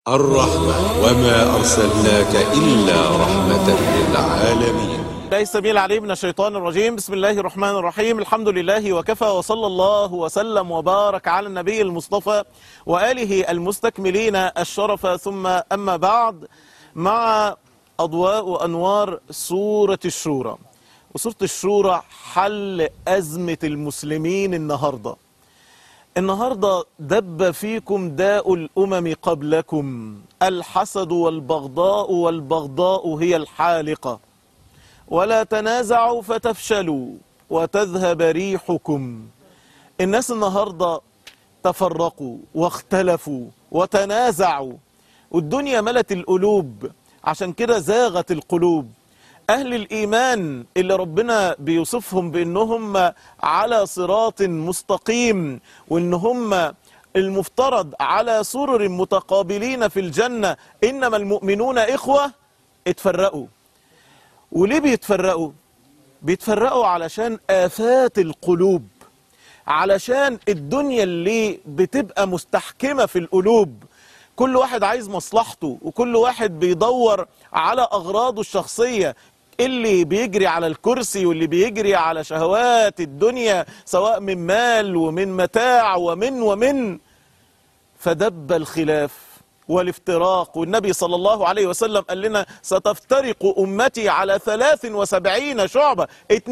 الرحمة وما أرسلناك إلا رحمة للعالمين الله السميع العليم من الشيطان الرجيم بسم الله الرحمن الرحيم الحمد لله وكفى وصلى الله وسلم وبارك على النبي المصطفى وآله المستكملين الشرف ثم أما بعد مع أضواء وأنوار سورة الشورى وسورة الشورى حل أزمة المسلمين النهاردة النهاردة دب فيكم داء الأمم قبلكم الحسد والبغضاء والبغضاء هي الحالقة ولا تنازعوا فتفشلوا وتذهب ريحكم الناس النهاردة تفرقوا واختلفوا وتنازعوا والدنيا ملت القلوب عشان كده زاغت القلوب أهل الإيمان اللي ربنا بيوصفهم بأنهم على صراط مستقيم وأن هم المفترض على سرر متقابلين في الجنة إنما المؤمنون إخوة اتفرقوا وليه بيتفرقوا بيتفرقوا علشان آفات القلوب علشان الدنيا اللي بتبقى مستحكمة في القلوب كل واحد عايز مصلحته وكل واحد بيدور على أغراضه الشخصية اللي بيجري على الكرسي واللي بيجري على شهوات الدنيا سواء من مال ومن متاع ومن ومن فدب الخلاف والافتراق والنبي صلى الله عليه وسلم قال لنا ستفترق أمتي على 73 شعبة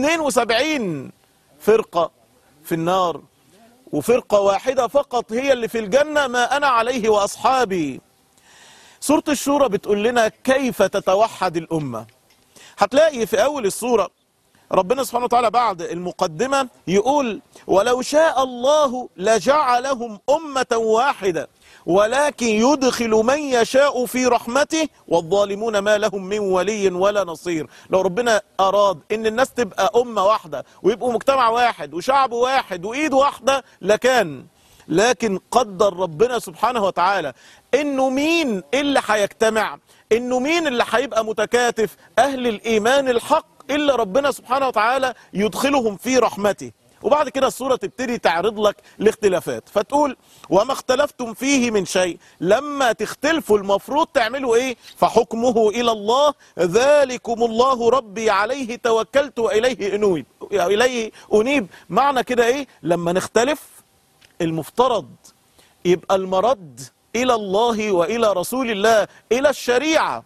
72 فرقة في النار وفرقة واحدة فقط هي اللي في الجنة ما أنا عليه وأصحابي سورة الشورى بتقول لنا كيف تتوحد الأمة هتلاقي في أول السورة ربنا سبحانه وتعالى بعد المقدمة يقول ولو شاء الله لجعلهم أمة واحدة ولكن يدخل من يشاء في رحمته والظالمون ما لهم من ولي ولا نصير لو ربنا أراد ان الناس تبقى أمة واحدة ويبقوا مجتمع واحد وشعب واحد وإيد واحدة لكان لكن قدر ربنا سبحانه وتعالى انه مين اللي هيجتمع انه مين اللي هيبقى متكاتف اهل الايمان الحق الا ربنا سبحانه وتعالى يدخلهم في رحمته وبعد كده السورة تبتدي تعرض لك الاختلافات فتقول وما اختلفتم فيه من شيء لما تختلفوا المفروض تعملوا ايه فحكمه الى الله ذلكم الله ربي عليه توكلت واليه انوب اليه انيب معنى كده ايه لما نختلف المفترض يبقى المرد الى الله والى رسول الله الى الشريعة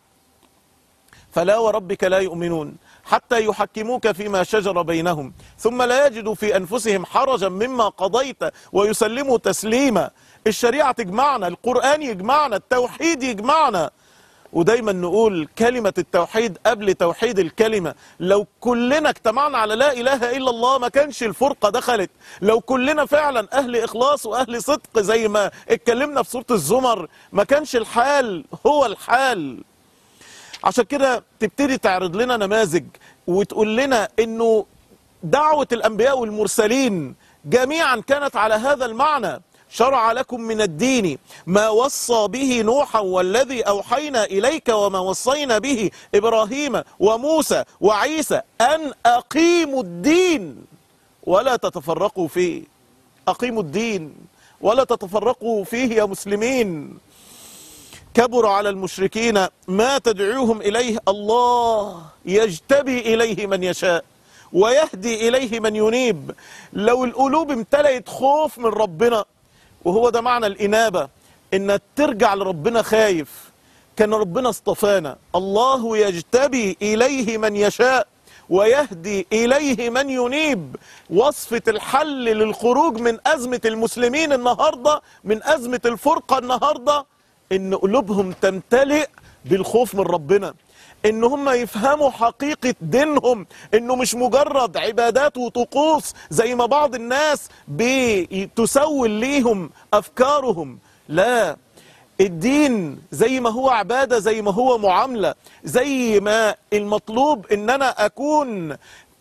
فلا وربك لا يؤمنون حتى يحكموك فيما شجر بينهم ثم لا يجدوا في أنفسهم حرجا مما قضيت ويسلموا تسليما الشريعة تجمعنا القرآن يجمعنا التوحيد يجمعنا ودايما نقول كلمة التوحيد قبل توحيد الكلمة لو كلنا اجتمعنا على لا إله إلا الله ما كانش الفرقة دخلت لو كلنا فعلا أهل إخلاص وأهل صدق زي ما اتكلمنا في سورة الزمر ما كانش الحال هو الحال عشان كده تبتدي تعرض لنا نماذج وتقول لنا انه دعوة الانبياء والمرسلين جميعا كانت على هذا المعنى شرع لكم من الدين ما وصى به نوحا والذي اوحينا اليك وما وصينا به ابراهيم وموسى وعيسى ان اقيموا الدين ولا تتفرقوا فيه اقيموا الدين ولا تتفرقوا فيه يا مسلمين كبر على المشركين ما تدعوهم إليه الله يجتبي إليه من يشاء ويهدي إليه من ينيب لو القلوب امتلئت خوف من ربنا وهو ده معنى الإنابة إن ترجع لربنا خايف كان ربنا اصطفانا الله يجتبي إليه من يشاء ويهدي إليه من ينيب وصفة الحل للخروج من أزمة المسلمين النهاردة من أزمة الفرقة النهاردة ان قلوبهم تمتلئ بالخوف من ربنا ان هم يفهموا حقيقة دينهم انه مش مجرد عبادات وطقوس زي ما بعض الناس بتسول ليهم افكارهم لا الدين زي ما هو عبادة زي ما هو معاملة زي ما المطلوب ان انا اكون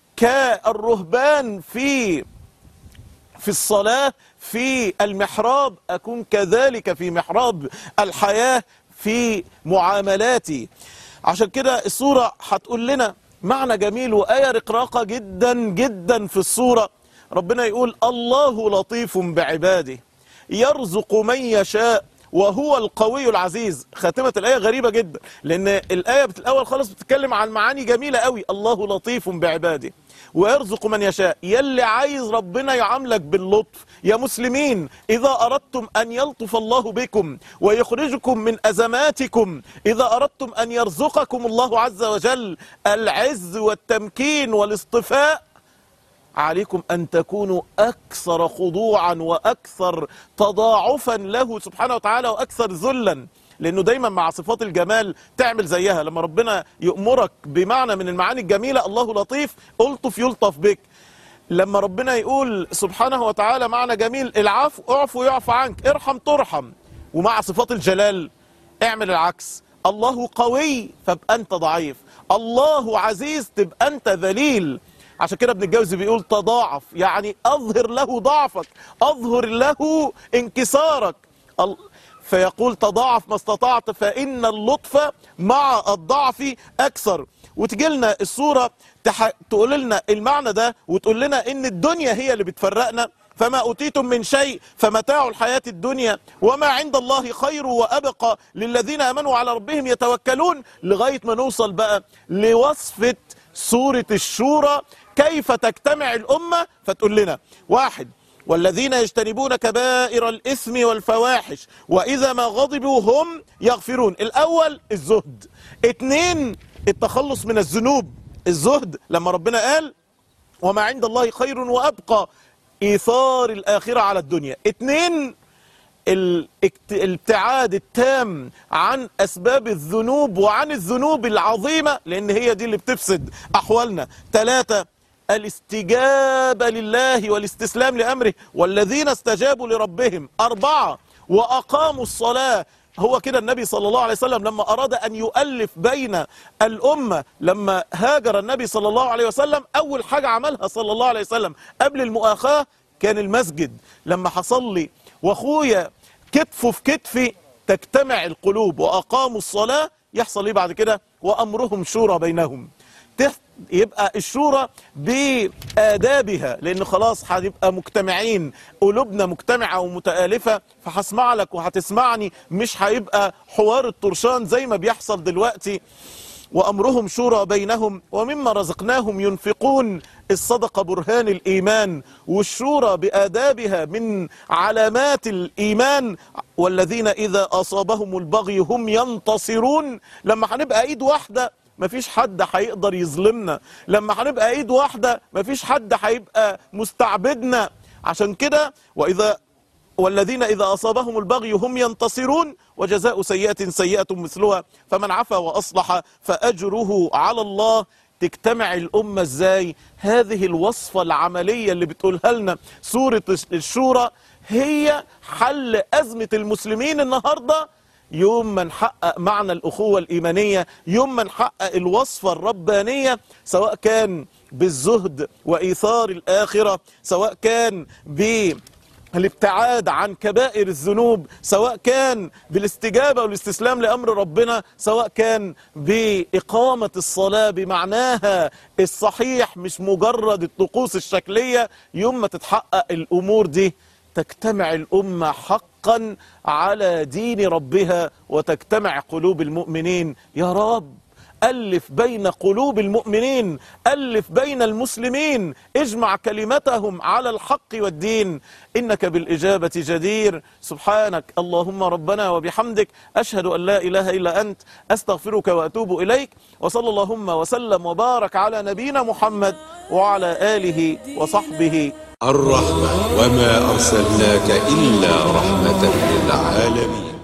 كالرهبان في في الصلاة في المحراب أكون كذلك في محراب الحياة في معاملاتي عشان كده الصورة هتقول لنا معنى جميل وآية رقراقة جدا جدا في الصورة ربنا يقول الله لطيف بعباده يرزق من يشاء وهو القوي العزيز خاتمة الآية غريبة جدا لأن الآية بت- الأول خالص بتتكلم عن معاني جميلة قوي الله لطيف بعباده ويرزق من يشاء يلي عايز ربنا يعاملك باللطف يا مسلمين إذا أردتم أن يلطف الله بكم ويخرجكم من أزماتكم إذا أردتم أن يرزقكم الله عز وجل العز والتمكين والاصطفاء عليكم أن تكونوا أكثر خضوعا وأكثر تضاعفا له سبحانه وتعالى وأكثر ذلا لأنه دايما مع صفات الجمال تعمل زيها لما ربنا يأمرك بمعنى من المعاني الجميلة الله لطيف ألطف يلطف بك لما ربنا يقول سبحانه وتعالى معنى جميل العفو اعفو يعفى عنك ارحم ترحم ومع صفات الجلال اعمل العكس الله قوي فابقى انت ضعيف الله عزيز تبقى انت ذليل عشان كده ابن الجوزي بيقول تضاعف يعني اظهر له ضعفك اظهر له انكسارك ال- فيقول تضاعف ما استطعت فإن اللطف مع الضعف أكثر وتجي لنا الصورة تح... تقول لنا المعنى ده وتقول لنا إن الدنيا هي اللي بتفرقنا فما أوتيتم من شيء فمتاع الحياة الدنيا وما عند الله خير وأبقى للذين آمنوا على ربهم يتوكلون لغاية ما نوصل بقى لوصفة سورة الشورى كيف تجتمع الأمة فتقول لنا واحد والذين يجتنبون كبائر الإثم والفواحش وإذا ما غضبوا هم يغفرون الأول الزهد اتنين التخلص من الذنوب الزهد لما ربنا قال وما عند الله خير وأبقى إيثار الآخرة على الدنيا اتنين الاكت- الابتعاد التام عن أسباب الذنوب وعن الذنوب العظيمة لأن هي دي اللي بتفسد أحوالنا ثلاثة الاستجابة لله والاستسلام لأمره والذين استجابوا لربهم أربعة وأقاموا الصلاة هو كده النبي صلى الله عليه وسلم لما أراد أن يؤلف بين الأمة لما هاجر النبي صلى الله عليه وسلم أول حاجة عملها صلى الله عليه وسلم قبل المؤاخاة كان المسجد لما حصل لي واخويا كتفه في كتفي تجتمع القلوب واقاموا الصلاه يحصل ايه بعد كده وامرهم شورى بينهم تح- يبقى الشورى بآدابها لأن خلاص هنبقى مجتمعين قلوبنا مجتمعة ومتآلفة فهسمع لك وهتسمعني مش هيبقى حوار الطرشان زي ما بيحصل دلوقتي وأمرهم شورى بينهم ومما رزقناهم ينفقون الصدقة برهان الإيمان والشورى بآدابها من علامات الإيمان والذين إذا أصابهم البغي هم ينتصرون لما هنبقى إيد واحدة مفيش حد هيقدر يظلمنا لما هنبقى ايد واحدة مفيش حد هيبقى مستعبدنا عشان كده واذا والذين إذا أصابهم البغي هم ينتصرون وجزاء سيئة سيئة مثلها فمن عفا وأصلح فأجره على الله تجتمع الأمة إزاي هذه الوصفة العملية اللي بتقولها لنا سورة الشورى هي حل أزمة المسلمين النهاردة يوم ما نحقق معنى الأخوة الإيمانية يوم ما نحقق الوصفة الربانية سواء كان بالزهد وإيثار الآخرة سواء كان بالابتعاد عن كبائر الذنوب سواء كان بالاستجابة والاستسلام لأمر ربنا سواء كان بإقامة الصلاة بمعناها الصحيح مش مجرد الطقوس الشكلية يوم ما تتحقق الأمور دي تجتمع الأمة حقا على دين ربها وتجتمع قلوب المؤمنين يا رب ألف بين قلوب المؤمنين ألف بين المسلمين اجمع كلمتهم على الحق والدين إنك بالإجابة جدير سبحانك اللهم ربنا وبحمدك أشهد أن لا إله إلا أنت أستغفرك وأتوب إليك وصلى اللهم وسلم وبارك على نبينا محمد وعلى آله وصحبه الرحمة وما أرسلناك إلا رحمة للعالمين